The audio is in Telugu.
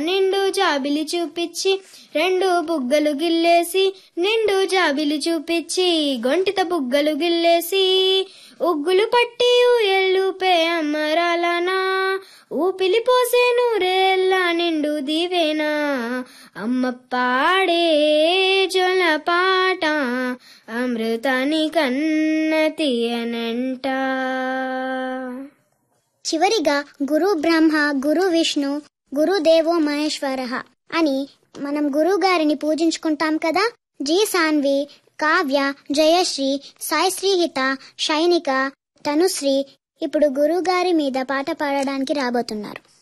నిండు జాబిలి చూపించి రెండు బుగ్గలు గిల్లేసి నిండు జాబిలి చూపించి గొంటిత బుగ్గలు గిల్లేసి ఉగ్గులు పట్టి ఊయల్లుపే అమ్మరాలనా ఊపిలి పోసే నూరేళ్ళ నిండు దీవేనా అమ్మ పాడే జొల పాట అమృతాని కన్న తీయనంట చివరిగా గురు బ్రహ్మ గురు విష్ణు గురుదేవో మహేశ్వర అని మనం గురువు గారిని పూజించుకుంటాం కదా జి సాన్వి కావ్య జయశ్రీ సాయి శ్రీహిత శైనిక తనుశ్రీ ఇప్పుడు గురువు గారి మీద పాట పాడడానికి రాబోతున్నారు